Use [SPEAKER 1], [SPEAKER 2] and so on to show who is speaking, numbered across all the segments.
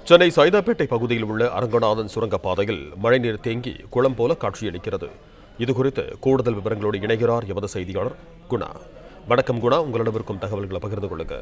[SPEAKER 1] சென்னை சைதாப்பேட்டை பகுதியில் உள்ள அரங்கநாதன் சுரங்கப்பாதையில் மழைநீர் தேங்கி குளம் போல காட்சியளிக்கிறது இதுகுறித்து கூடுதல் விவரங்களோடு இணைகிறார் எமது செய்தியாளர் குணா வணக்கம் குணா உங்களிடம் இருக்கும் தகவல்களை பகிர்ந்து கொள்ளுங்க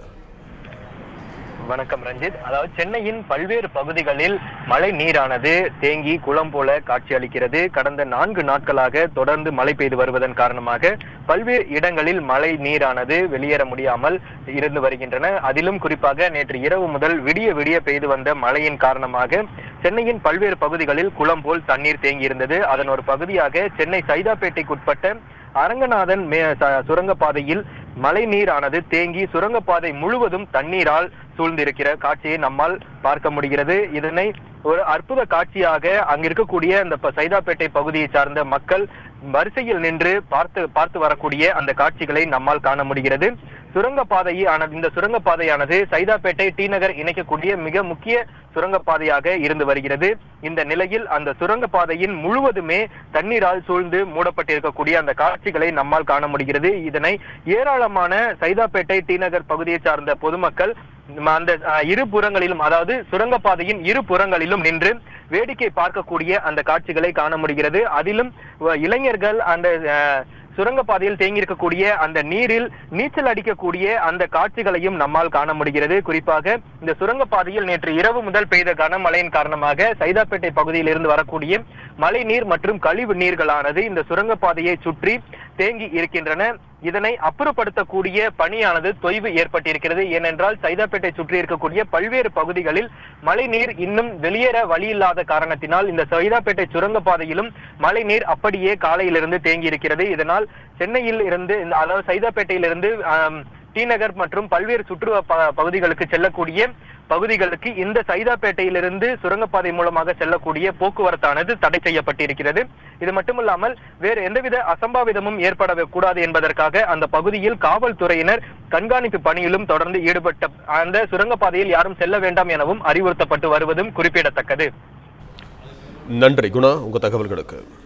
[SPEAKER 2] வணக்கம் ரஞ்சித் அதாவது சென்னையின் பல்வேறு பகுதிகளில் மழை நீரானது தேங்கி குளம் போல காட்சியளிக்கிறது கடந்த நான்கு நாட்களாக தொடர்ந்து மழை பெய்து வருவதன் காரணமாக பல்வேறு இடங்களில் மழை நீரானது வெளியேற முடியாமல் இருந்து வருகின்றன அதிலும் குறிப்பாக நேற்று இரவு முதல் விடிய விடிய பெய்து வந்த மழையின் காரணமாக சென்னையின் பல்வேறு பகுதிகளில் குளம் போல் தண்ணீர் தேங்கி இருந்தது அதன் ஒரு பகுதியாக சென்னை சைதாப்பேட்டைக்குட்பட்ட அரங்கநாதன் மே ச- சுரங்கப்பாதையில் மழை நீரானது தேங்கி சுரங்கப்பாதை முழுவதும் தண்ணீரால் சூழ்ந்திருக்கிற காட்சியை நம்மால் பார்க்க முடிகிறது இதனை ஒரு அற்புத காட்சியாக அங்க இருக்கக்கூடிய அந்த ப- சைதாப்பேட்டை பகுதியை சார்ந்த மக்கள் வரிசையில் நின்று பார்த்து பார்த்து வரக்கூடிய அந்த காட்சிகளை நம்மால் காண முடிகிறது சுரங்கப்பாதையானது இந்த சுரங்கப்பாதையானது சைதாப்பேட்டை டி நகர் இணைக்கக்கூடிய மிக முக்கிய சுரங்கப்பாதையாக இருந்து வருகிறது இந்த நிலையில் அந்த சுரங்கப்பாதையின் முழுவதுமே தண்ணீரால் சூழ்ந்து மூடப்பட்டிருக்கக்கூடிய அந்த காட்சிகளை நம்மால் காண முடிகிறது இதனை ஏராளமான சைதாப்பேட்டை டி நகர் பகுதியை சார்ந்த பொதுமக்கள் ம- அந்த அஹ், இரு புறங்களிலும் அதாவது சுரங்கப்பாதையின் இரு புறங்களிலும் நின்று வேடிக்கை பார்க்கக்கூடிய அந்த காட்சிகளை காண முடிகிறது அதிலும் வ- இளைஞர்கள் அந்த அஹ், சுரங்கப்பாதையில் தேங்கியிருக்கக்கூடிய அந்த நீரில் நீச்சல் அடிக்கக்கூடிய அந்த காட்சிகளையும் நம்மால் காண முடிகிறது குறிப்பாக இந்த சுரங்கப்பாதையில் நேற்று இரவு முதல் பெய்த கனமழையின் காரணமாக சைதாப்பேட்டை பகுதியில் இருந்து வரக்கூடிய மழை நீர் மற்றும் கழிவு நீர்களானது இந்த சுரங்கப்பாதையை சுற்றி தேங்கி இருக்கின்றன இதனை அப்புறப்படுத்தக்கூடிய பணியானது தொய்வு ஏற்பட்டிருக்கிறது ஏனென்றால் சைதாப்பேட்டை சுற்றி இருக்கக்கூடிய பல்வேறு பகுதிகளில் மழை நீர் இன்னும் வெளியேற வழி இல்லாத காரணத்தினால் இந்த சைதாப்பேட்டை சுரங்கப்பாதையிலும் மழை நீர் அப்படியே காலையிலிருந்து தேங்கி இருக்கிறது இதனால் சென்னையில் இருந்து இந்த- அதாவது சைதாப்பேட்டையிலிருந்து ஆம், டி நகர் மற்றும் பல்வேறு சுற்று ப- பகுதிகளுக்கு செல்லக்கூடிய பகுதிகளுக்கு இந்த சைதாப்பேட்டையிலிருந்து சுரங்கப்பாதை மூலமாக செல்லக்கூடிய போக்குவரத்தானது தடை செய்யப்பட்டிருக்கிறது இது மட்டுமல்லாமல் வேறு எந்தவித அசம்பாவிதமும் ஏற்பட கூடாது என்பதற்காக அந்த பகுதியில் காவல்துறையினர் கண்காணிப்பு பணியிலும் தொடர்ந்து ஈடுபட்ட அந்த சுரங்கப்பாதையில் யாரும் செல்ல வேண்டாம் எனவும் அறிவுறுத்தப்பட்டு வருவதும் குறிப்பிடத்தக்கது
[SPEAKER 1] நன்றி குணா உங்க தகவல்களுக்கு